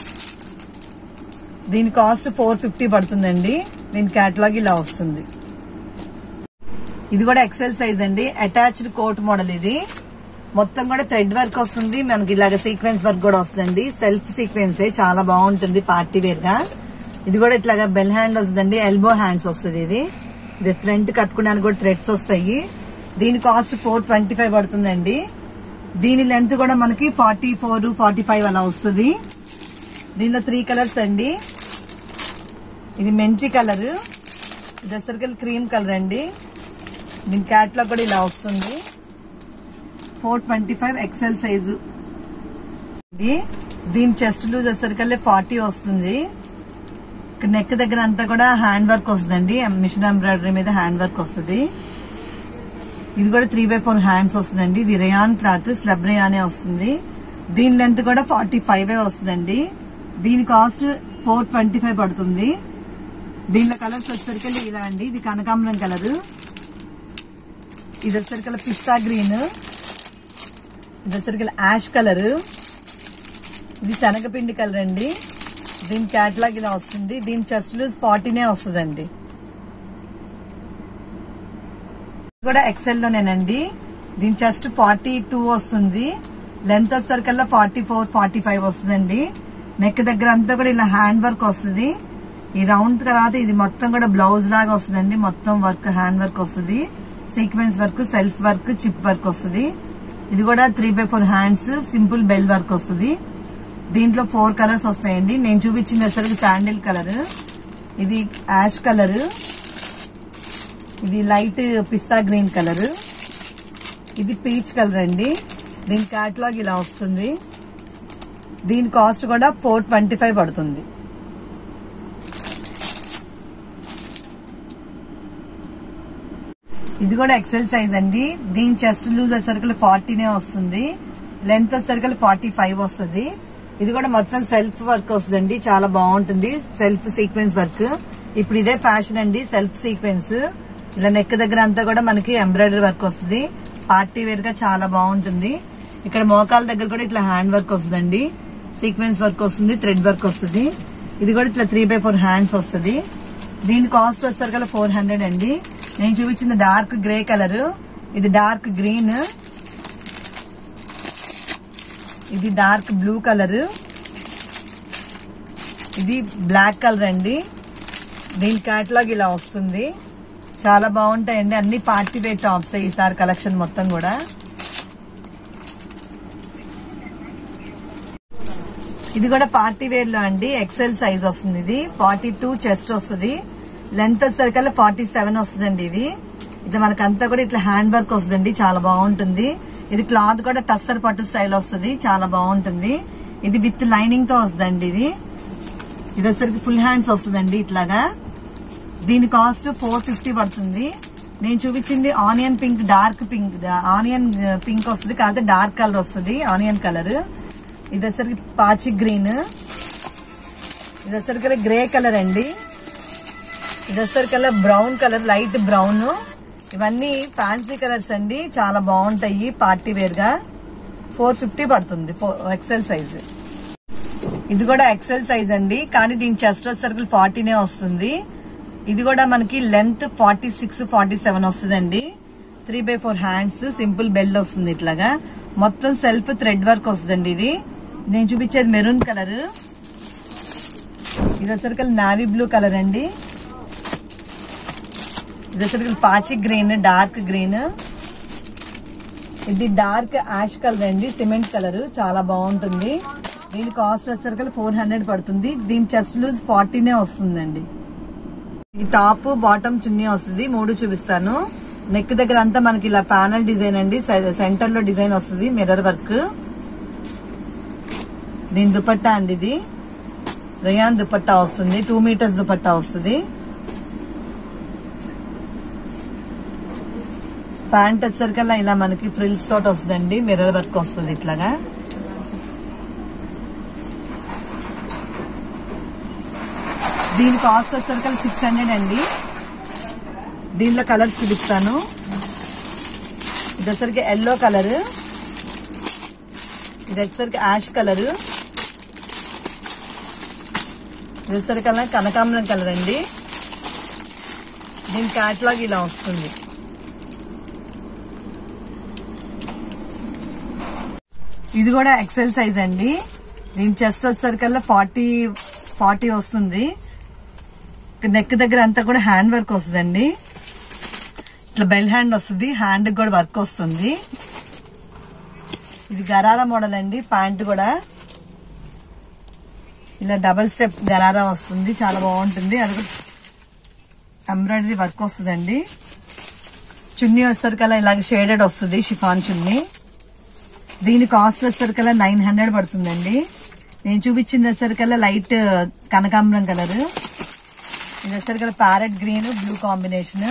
S2: దీని కాస్ట్ ఫోర్ ఫిఫ్టీ పడుతుందండి దీని క్యాటలాగ్ ఇలా వస్తుంది ఇది కూడా ఎక్సెల్ సైజ్ అండి అటాచ్డ్ కోట్ మోడల్ ఇది మొత్తం కూడా థ్రెడ్ వర్క్ వస్తుంది మనకి ఇలాగ సీక్వెన్స్ వర్క్ కూడా వస్తుందండి సెల్ఫ్ సీక్వెన్సే చాలా బాగుంటుంది పార్టీ వేర్ గా ఇది కూడా ఇట్లాగా బెల్ హ్యాండ్ వస్తుందండి ఎల్బో హ్యాండ్స్ వస్తుంది ఇది ఇది ఫ్రంట్ కట్టుకోవడానికి కూడా థ్రెడ్స్ వస్తాయి దీని కాస్ట్ ఫోర్ ట్వంటీ ఫైవ్ పడుతుందండి దీని లెంత్ కూడా మనకి ఫార్టీ ఫోర్ ఫార్టీ ఫైవ్ అలా వస్తుంది దీనిలో త్రీ కలర్స్ అండి ఇది మెంతి కలర్ ఇది వచ్చరికి క్రీమ్ కలర్ అండి దీని క్యాట్లాగ్ కూడా ఇలా వస్తుంది four twenty five XL size ఇది దీని చెస్ట్ లూజ్ వచ్చేసరికల్లా ఫార్టీ వస్తుంది ఇక్కడ నెక్ దగ్గర అంతా కూడా హ్యాండ్ వర్క్ వస్తుందండి మిషన్ ఎంబ్రాయిడరీ మీద హ్యాండ్ వర్క్ వస్తుంది ఇది కూడా త్రీ బై ఫోర్ హ్యాండ్స్ వస్తుందండి ఇది రేయాన్ క్లాత్ స్లబ్ రేయానే వస్తుంది దీని లెంత్ కూడా ఫార్టీ ఫైవ్ వస్తుందండి దీని కాస్ట్ ఫోర్ ట్వంటీ ఫైవ్ పడుతుంది దీనిలో కలర్స్ వచ్చేసరికి ఇలా అండి ఇది కనకాంబరం కలర్ ఇది వచ్చరికి పిస్తా గ్రీన్ ఇది వచ్చరికి యాష్ కలర్ ఇది శనగపిండి కలర్ అండి దీని క్యాట్లాగ్ ఇలా వస్తుంది దీని చెస్ట్ లూజ్ ఫార్టీనే వస్తుందండి కూడా ఎక్సెల్ లోనేనండి దీని చెస్ట్ ఫార్టీ టూ వస్తుంది లెంత్ వచ్చేసరికల్లా ఫార్టీ ఫోర్ ఫార్టీ ఫైవ్ వస్తుందండి నెక్ దగ్గర అంతా కూడా ఇలా హ్యాండ్ వర్క్ వస్తుంది ఈ రౌండ్ తర్వాత ఇది మొత్తం కూడా బ్లౌజ్ లాగా వస్తుందండి మొత్తం వర్క్ హ్యాండ్ వర్క్ వస్తుంది sequence work self work chip work వస్తుంది ఇది కూడా three by four hands simple bell work వస్తుంది దీంట్లో ఫోర్ కలర్స్ వస్తాయండి నేను చూపించింది వచ్చేసరికి శాండిల్ కలర్ ఇది యాష్ కలర్ ఇది లైట్ పిస్తా గ్రీన్ కలర్ ఇది పీచ్ కలర్ అండి దీని క్యాట్లాగ్ ఇలా వస్తుంది దీని కాస్ట్ కూడా ఫోర్ ట్వంటీ ఫైవ్ పడుతుంది ఇది కూడా ఎక్సెల్ సైజ్ అండి దీని చెస్ట్ లూజ్ వచ్చేసరికి ఫార్టీనే వస్తుంది లెంత్ వచ్చేసరికి ఫార్టీ ఫైవ్ వస్తుంది ఇది కూడా మొత్తం సెల్ఫ్ వర్క్ వస్తుందండి చాలా బాగుంటుంది సెల్ఫ్ సీక్వెన్స్ వర్క్ ఇప్పుడు ఇదే ఫ్యాషన్ అండి సెల్ఫ్ సీక్వెన్స్ ఇలా నెక్ దగ్గర అంతా కూడా మనకి ఎంబ్రాయిడరీ వర్క్ వస్తుంది పార్టీ వేర్ గా చాలా బాగుంటుంది ఇక్కడ మోకాల దగ్గర కూడా ఇట్లా హ్యాండ్ వర్క్ వస్తుందండి సీక్వెన్స్ వర్క్ వస్తుంది థ్రెడ్ వర్క్ వస్తుంది ఇది కూడా ఇట్లా త్రీ బై ఫోర్ హ్యాండ్స్ వస్తుంది దీని కాస్ట్ వచ్చేసరికి కదా ఫోర్ హండ్రెడ్ అండి నేను చూపించింది డార్క్ గ్రే కలర్ ఇది డార్క్ గ్రీన్ ఇది డార్క్ బ్లూ కలర్ ఇది బ్లాక్ కలర్ అండి దీని క్యాటలాగ్ ఇలా వస్తుంది చాలా బాగుంటాయండి అన్ని పార్టీ వేర్ టాప్స్ ఈసారి కలెక్షన్ మొత్తం కూడా ఇది కూడా పార్టీ వేర్ లో అండి ఎక్సెల్ సైజ్ వస్తుంది ఇది ఫార్టీ టూ చెస్ట్ వస్తుంది లెంత్ వచ్చేసరికల్లా ఫార్టీ సెవెన్ వస్తుందండి ఇది ఇది మనకంతా కూడా ఇట్లా హ్యాండ్ వర్క్ వస్తుందండి చాలా బాగుంటుంది ఇది క్లాత్ కూడా టస్సర్ పట్టు స్టైల్ వస్తుంది చాలా బాగుంటుంది ఇది విత్ లైనింగ్ తో వస్తుందండి ఇది ఇది వచ్చేసరికి ఫుల్ హ్యాండ్స్ వస్తుందండి ఇట్లాగా దీని కాస్ట్ ఫోర్ ఫిఫ్టీ పడుతుంది నేను చూపించింది onion pink dark pink onion pink వస్తుంది కాకపోతే డార్క్ కలర్ వస్తుంది ఆనియన్ కలర్ ఇది వచ్చరికి పాచి గ్రీన్ ఇది వచ్చరికి గ్రే కలర్ అండి ఇది వచ్చరికి బ్రౌన్ కలర్ లైట్ బ్రౌన్ ఇవన్నీ ఫ్యాన్సీ కలర్స్ అండి చాలా బాగుంటాయి పార్టీ వేర్ గా ఫోర్ ఫిఫ్టీ పడుతుంది ఎక్సెల్ సైజ్ ఇది కూడా ఎక్సెల్ సైజ్ అండి కానీ దీని చెస్ట్ సర్కిల్ ఫార్టీనే వస్తుంది ఇది కూడా మనకి length forty six forty seven వస్తుందండి three by four hands simple bell వస్తుంది ఇట్లాగా మొత్తం సెల్ఫ్ థ్రెడ్ వర్క్ వస్తుందండి ఇది నేను చూపించేది మెరూన్ కలర్ ఇది వచ్చరికి నావీ బ్లూ కలర్ అండి ఇది వచ్చరికి పాచి గ్రీన్ డార్క్ గ్రీన్ ఇది డార్క్ యాష్ కలర్ అండి సిమెంట్ కలర్ చాలా బాగుంటుంది దీని కాస్ట్ వచ్చేసరికి ఫోర్ హండ్రెడ్ పడుతుంది దీని చెస్ట్ లూజ్ ఫార్టీనే వస్తుందండి ఈ టాప్ బాటమ్ చున్నీ వస్తుంది మూడు చూపిస్తాను నెక్ దగ్గర అంతా మనకి ఇలా ప్యానల్ డిజైన్ అండి సెంటర్ లో డిజైన్ వస్తుంది మిర్రర్ వర్క్ దీని దుపట్టా అండి ఇది రేయాన్ దుపట్టా వస్తుంది టూ మీటర్స్ దుపట్టా వస్తుంది ప్యాంట్ వచ్చేసరికల్లా ఇలా మనకి ఫ్రిల్స్ తోటి వస్తుందండి మిర్రర్ వర్క్ వస్తుంది ఇట్లాగా దీని కాస్ట్ వచ్చేసరికి సిక్స్ హండ్రెడ్ అండి దీనిలో కలర్స్ చూపిస్తాను ఇది వచ్చరికి ఎల్లో కలర్ ఇది వచ్చరికి యాష్ కలర్ ఇది వచ్చరికల్లా కనకాంబరం కలర్ అండి దీని క్యాట్లాగ్ ఇలా వస్తుంది ఇది కూడా ఎక్సెల్ సైజ్ అండి దీని చెస్ట్ వచ్చేసరికల్లా ఫార్టీ ఫార్టీ వస్తుంది నెక్ దగ్గర అంతా కూడా హ్యాండ్ వర్క్ వస్తుందండి ఇట్లా బెల్ హ్యాండ్ వస్తుంది హ్యాండ్ కూడా వర్క్ వస్తుంది ఇది గరారా మోడల్ అండి ప్యాంట్ కూడా ఇలా డబల్ స్టెప్ గరారా వస్తుంది చాలా బాగుంటుంది అది ఎంబ్రాయిడరీ వర్క్ వస్తుందండి చున్నీ వచ్చేసరికల్లా ఇలాగ షేడెడ్ వస్తుంది షిఫాన్ చున్నీ దీని కాస్ట్ వచ్చేసరికల్లా నైన్ హండ్రెడ్ పడుతుందండి నేను చూపించింది వచ్చేసరికల్లా లైట్ కనకాంబరం కలర్ ఇది వచ్చేసరికి ప్యారెట్ గ్రీన్ బ్లూ కాంబినేషన్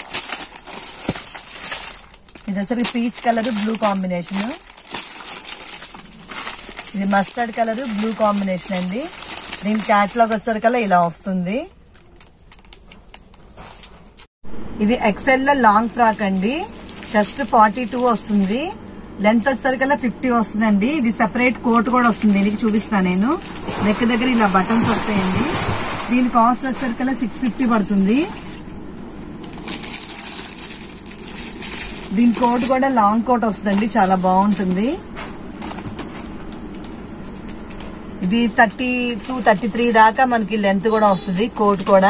S2: ఇది వచ్చేసరికి పీచ్ కలర్ బ్లూ కాంబినేషన్ ఇది మస్టర్డ్ కలర్ బ్లూ కాంబినేషన్ అండి దీని క్యాట్లాగ్ వచ్చేసరికల్లా ఇలా వస్తుంది ఇది ఎక్సెల్ లో లాంగ్ ఫ్రాక్ అండి చెస్ట్ ఫార్టీ టూ వస్తుంది లెంత్ వచ్చేసరికల్లా ఫిఫ్టీ వస్తుందండి ఇది సెపరేట్ కోట్ కూడా వస్తుంది దీనికి చూపిస్తాను నేను నెక్ దగ్గర ఇలా బటన్స్ వస్తాయండి దీని కాస్ట్ వచ్చేసరికల్లా సిక్స్ ఫిఫ్టీ పడుతుంది దీని కోట్ కూడా లాంగ్ కోట్ వస్తుందండి చాలా బాగుంటుంది ఇది థర్టీ టూ థర్టీ త్రీ దాకా మనకి లెంత్ కూడా వస్తుంది కోట్ కూడా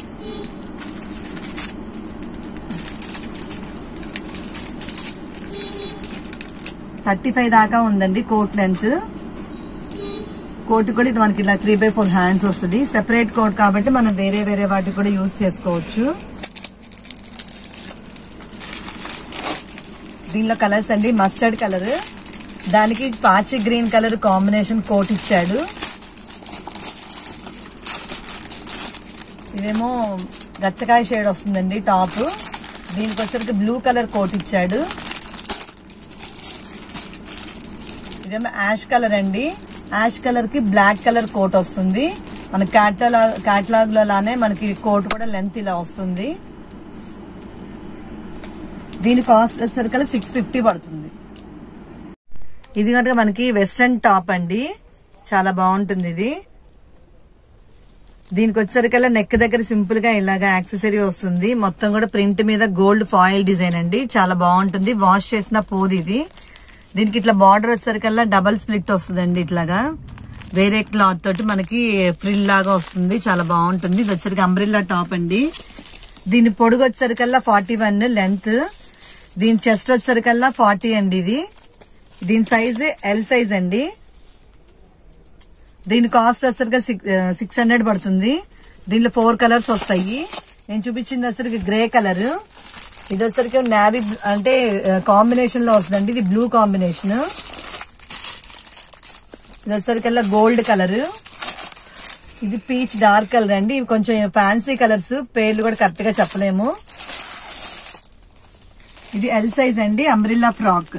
S2: థర్టీ ఫైవ్ దాకా ఉందండి కోట్ లెంత్ కోట్ కూడా ఇటు మనకి ఇలా త్రీ బై ఫోర్ హ్యాండ్స్ వస్తుంది సెపరేట్ కోట్ కాబట్టి మనం వేరే వేరే వాటికి కూడా యూజ్ చేసుకోవచ్చు దీనిలో కలర్స్ అండి మస్టర్డ్ కలర్ దానికి పాచి గ్రీన్ కలర్ కాంబినేషన్ కోట్ ఇచ్చాడు ఇదేమో గచ్చకాయ షేడ్ వస్తుందండి టాప్ దీనికి వచ్చరికి బ్లూ కలర్ కోట్ ఇచ్చాడు ఇదేమో యాష్ కలర్ అండి యాష్ కలర్ కి బ్లాక్ కలర్ కోట్ వస్తుంది మన క్యాటలాగ్ క్యాటలాగ్ లో లానే మనకి కోట్ కూడా లెంత్ ఇలా వస్తుంది దీని కాస్ట్ వచ్చేసరికి సిక్స్ ఫిఫ్టీ పడుతుంది ఇది కనుక మనకి వెస్ట్రన్ టాప్ అండి చాలా బాగుంటుంది ఇది దీనికి వచ్చేసరికల్లా నెక్ దగ్గర సింపుల్ గా ఇలాగా యాక్సెసరీ వస్తుంది మొత్తం కూడా ప్రింట్ మీద గోల్డ్ ఫాయిల్ డిజైన్ అండి చాలా బాగుంటుంది వాష్ చేసిన పోది ఇది దీనికి ఇట్లా బార్డర్ వచ్చేసరికల్లా డబల్ స్ప్లిట్ వస్తుందండి ఇట్లాగా వేరే క్లాత్ తోటి మనకి ఫ్రిల్ లాగా వస్తుంది చాలా బాగుంటుంది ఇది వచ్చరికి అంబ్రిల్లా టాప్ అండి దీని పొడుగు వచ్చేసరికల్లా ఫార్టీ వన్ లెంత్ దీని చెస్ట్ వచ్చేసరికల్లా ఫార్టీ అండి ఇది దీని సైజ్ ఎల్ సైజ్ అండి దీని కాస్ట్ వచ్చరికి సిక్స్ హండ్రెడ్ పడుతుంది దీంట్లో ఫోర్ కలర్స్ వస్తాయి నేను చూపించింది వచ్చరికి గ్రే కలర్ ఇది వచ్చరికి నావీ అంటే కాంబినేషన్ లో వస్తుందండి ఇది బ్లూ కాంబినేషన్ ఇది వచ్చరికల్లా గోల్డ్ కలర్ ఇది పీచ్ డార్క్ కలర్ అండి ఇవి కొంచెం ఫ్యాన్సీ కలర్స్ పేర్లు కూడా కరెక్ట్ గా చెప్పలేము ఇది ఎల్ సైజ్ అండి అంబ్రిల్లా ఫ్రాక్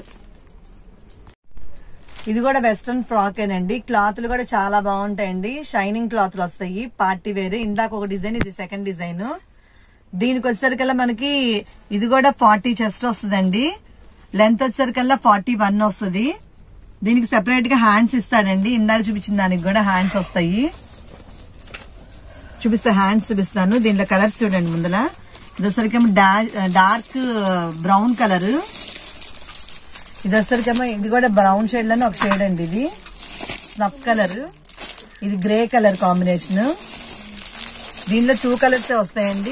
S2: ఇది కూడా వెస్ట్రన్ ఫ్రాక్ ఏనండి క్లాత్లు కూడా చాలా బాగుంటాయండి షైనింగ్ క్లాత్లు వస్తాయి పార్టీ వేర్ ఇందాక ఒక డిజైన్ ఇది సెకండ్ డిజైన్ దీనికి వచ్చేసరికల్లా మనకి ఇది కూడా ఫార్టీ చెస్ట్ వస్తుందండి లెంత్ వచ్చేసరికల్లా ఫార్టీ వన్ వస్తుంది దీనికి సెపరేట్ గా హ్యాండ్స్ ఇస్తాడండి ఇందాక చూపించిన దానికి కూడా హ్యాండ్స్ వస్తాయి చూపిస్తా హ్యాండ్స్ చూపిస్తాను దీంట్లో కలర్స్ చూడండి ముందల ఇది వచ్చరికేమో డార్క్ బ్రౌన్ కలర్ ఇది వచ్చరికేమో ఇది కూడా బ్రౌన్ షేడ్ లోనే ఒక షేడ్ అండి ఇది స్నఫ్ కలర్ ఇది గ్రే కలర్ కాంబినేషన్ దీనిలో టూ కలర్స్ వస్తాయండి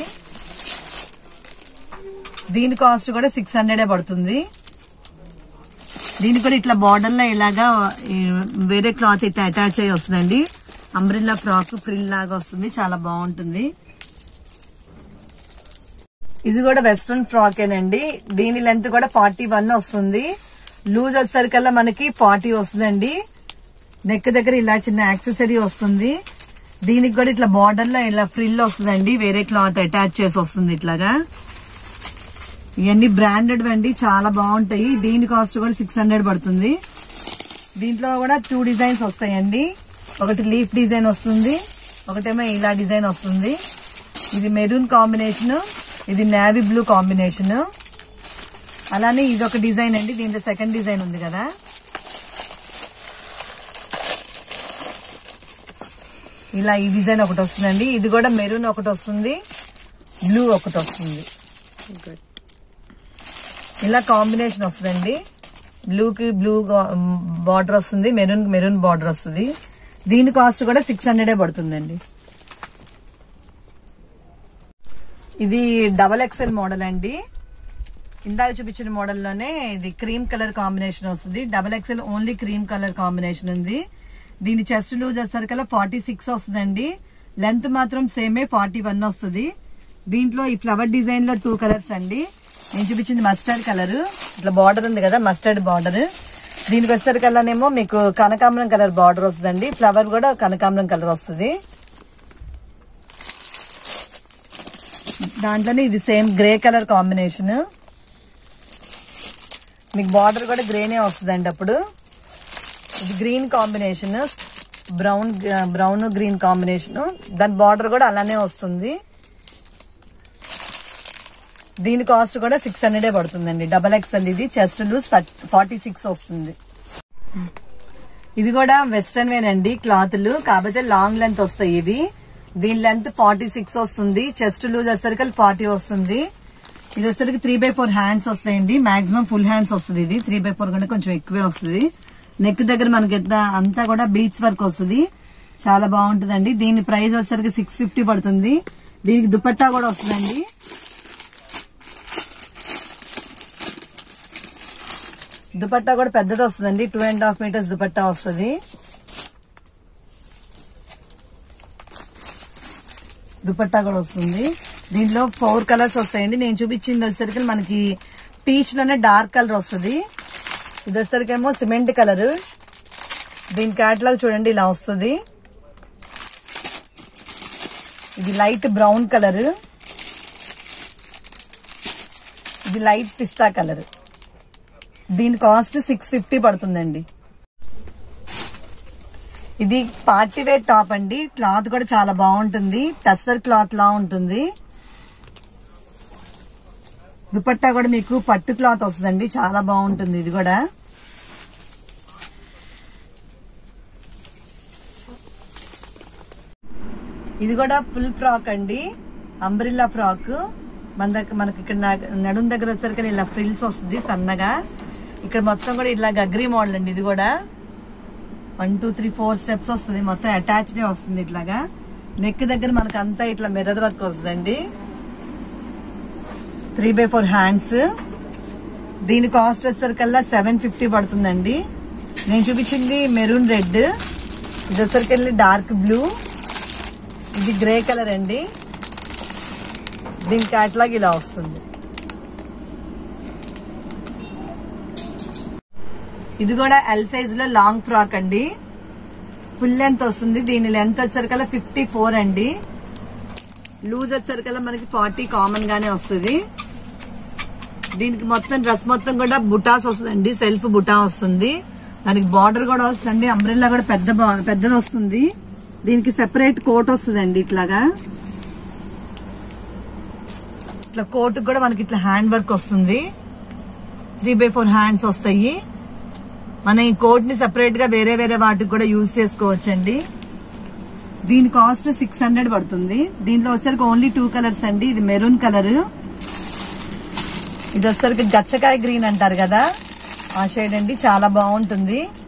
S2: దీని కాస్ట్ కూడా సిక్స్ హండ్రెడే పడుతుంది దీనికి కూడా ఇట్లా బార్డర్ లో ఇలాగా ఈ వేరే క్లాత్ ఇట్లా అటాచ్ అయ్యి వస్తుందండి అంబ్రిల్లా ఫ్రాక్ ఫ్రిల్ లాగా వస్తుంది చాలా బాగుంటుంది ఇది కూడా వెస్ట్రన్ ఫ్రాక్ ఏనండి దీని లెంత్ కూడా ఫార్టీ వన్ వస్తుంది లూజ్ వచ్చేసరికల్లా మనకి ఫార్టీ వస్తుందండి నెక్ దగ్గర ఇలా చిన్న యాక్సెసరీ వస్తుంది దీనికి కూడా ఇట్లా బార్డర్ లో ఇలా ఫ్రిల్ వస్తుందండి వేరే క్లాత్ అటాచ్ చేసి వస్తుంది ఇట్లాగా ఇవన్నీ బ్రాండెడ్ అండి చాలా బాగుంటాయి దీని కాస్ట్ కూడా సిక్స్ హండ్రెడ్ పడుతుంది దీంట్లో కూడా టూ డిజైన్స్ వస్తాయండి ఒకటి లీఫ్ డిజైన్ వస్తుంది ఒకటేమో ఇలా డిజైన్ వస్తుంది ఇది మెరూన్ కాంబినేషన్ ఇది నేవీ బ్లూ కాంబినేషన్ అలానే ఇది ఒక డిజైన్ అండి దీంట్లో సెకండ్ డిజైన్ ఉంది కదా ఇలా ఈ డిజైన్ ఒకటి వస్తుందండి ఇది కూడా మెరూన్ ఒకటి వస్తుంది బ్లూ ఒకటి వస్తుంది ఇలా కాంబినేషన్ వస్తుందండి బ్లూకి బ్లూ బార్డర్ వస్తుంది మెరూన్ మెరూన్ బార్డర్ వస్తుంది దీని కాస్ట్ కూడా సిక్స్ హండ్రెడే పడుతుందండి ఇది డబల్ ఎక్సెల్ మోడల్ అండి ఇందాక చూపించిన మోడల్లోనే ఇది క్రీమ్ కలర్ కాంబినేషన్ వస్తుంది double XL only cream colour combination ఉంది దీని చెస్ట్ లూజ్ వచ్చేసరికల్లా ఫార్టీ సిక్స్ వస్తుందండి లెంత్ మాత్రం సేమే ఫార్టీ వన్ వస్తుంది దీంట్లో ఈ ఫ్లవర్ డిజైన్ లో టూ కలర్స్ అండి నేను చూపించింది మస్టర్డ్ కలర్ ఇట్లా బార్డర్ ఉంది కదా మస్టర్డ్ బార్డర్ దీనికి వచ్చేసరికల్లానేమో మీకు కనకాంబరం కలర్ బార్డర్ వస్తుందండి ఫ్లవర్ కూడా కనకాంబరం కలర్ వస్తుంది దాంట్లోనే ఇది సేమ్ గ్రే కలర్ కాంబినేషన్ మీకు బార్డర్ కూడా గ్రేనే వస్తుందండి అప్పుడు ఇది green combination brown brown green combination దాని బార్డర్ కూడా అలానే వస్తుంది దీని కాస్ట్ కూడా సిక్స్ హండ్రెడే పడుతుందండి డబల్ ఎక్స్ఎల్ ఇది చెస్ట్ లూజ్ ఫార్టీ సిక్స్ వస్తుంది ఇది కూడా వెస్ట్రన్ వేర్ అండి క్లాత్లు కాకపోతే లాంగ్ లెంత్ వస్తాయి ఇవి దీని లెంత్ ఫార్టీ సిక్స్ వస్తుంది చెస్ట్ లూజ్ వచ్చేసరికి ఫార్టీ వస్తుంది ఇది వచ్చేసరికి త్రీ బై ఫోర్ హ్యాండ్స్ వస్తాయండి మాక్సిమం ఫుల్ హ్యాండ్స్ వస్తుంది ఇది త్రీ బై ఫోర్ కంటే కొంచెం ఎక్కువే వస్తుంది నెక్ దగ్గర మనకి ఎట్లా అంతా కూడా బీట్స్ వర్క్ వస్తుంది చాలా బాగుంటుందండి దీని ప్రైస్ వచ్చేసరికి సిక్స్ ఫిఫ్టీ పడుతుంది దీనికి దుపట్టా కూడా వస్తుందండి దుపట్టా కూడా పెద్దది వస్తుందండి two and half metres dupatta వస్తుంది దుపట్టా కూడా వస్తుంది దీంట్లో ఫోర్ కలర్స్ వస్తాయండి నేను చూపించింది వచ్చేసరికి మనకి పీచ్ లోనే డార్క్ కలర్ వస్తుంది ఇది వచ్చేసరికేమో సిమెంట్ కలర్ దీని క్యాట్లాగ్ చూడండి ఇలా వస్తుంది ఇది లైట్ బ్రౌన్ కలర్ ఇది లైట్ పిస్తా కలర్ దీని కాస్ట్ సిక్స్ ఫిఫ్టీ పడుతుందండి ఇది పార్టీ వేర్ టాప్ అండి క్లాత్ కూడా చాలా బాగుంటుంది టస్సర్ క్లాత్ లా ఉంటుంది దుపట్టా కూడా మీకు పట్టు క్లాత్ వస్తుందండి చాలా బాగుంటుంది ఇది కూడా ఇది కూడా ఫుల్ ఫ్రాక్ అండి అంబ్రిల్లా ఫ్రాక్ మన దగ్గర మనకి ఇక్కడ నా- నడుం దగ్గర వచ్చేసరికి ఇలా ఫ్రిల్స్ వస్తుంది సన్నగా ఇక్కడ మొత్తం కూడా ఇలా గగ్రీ మోడల్ అండి ఇది కూడా one two three four steps వస్తుంది మొత్తం అటాచ్డ్ వస్తుంది ఇట్లాగా నెక్ దగ్గర మనకు అంతా ఇట్లా మిర్రర్ వర్క్ వస్తుందండి త్రీ బై ఫోర్ హ్యాండ్స్ దీని కాస్ట్ వచ్చేసరికల్లా సెవెన్ ఫిఫ్టీ పడుతుందండి నేను చూపించింది మెరూన్ రెడ్ ఇది వచ్చేసరికి డార్క్ బ్లూ ఇది గ్రే కలర్ అండి దీని క్యాట్లాగ్ ఇలా వస్తుంది ఇది కూడా ఎల్ సైజ్ లో లాంగ్ ఫ్రాక్ అండి ఫుల్ లెంత్ వస్తుంది దీని లెంత్ వచ్చేసరికల్లా ఫిఫ్టీ ఫోర్ అండి లూజ్ వచ్చేసరికల్లా మనకి ఫార్టీ కామన్ గానే వస్తుంది దీనికి మొత్తం డ్రెస్ మొత్తం కూడా బుటాస్ వస్తుందండి సెల్ఫ్ బుటా వస్తుంది దానికి బార్డర్ కూడా వస్తుందండి అంబ్రెల్లా కూడా పెద్ద బా- పెద్దది వస్తుంది దీనికి సెపరేట్ కోట్ వస్తుందండి ఇట్లాగా ఇట్లా కోట్ కూడా మనకి ఇట్లా హ్యాండ్ వర్క్ వస్తుంది త్రీ బై ఫోర్ హ్యాండ్స్ వస్తాయి మన ఈ కోట్ ని సెపరేట్ గా వేరే వేరే వాటికి కూడా యూజ్ చేసుకోవచ్చండి దీని కాస్ట్ సిక్స్ హండ్రెడ్ పడుతుంది దీంట్లో వచ్చేసరికి ఓన్లీ టూ కలర్స్ అండి ఇది మెరూన్ కలర్ ఇది వచ్చేసరికి గచ్చకాయ గ్రీన్ అంటారు కదా ఆ షేడ్ అండి చాలా బాగుంటుంది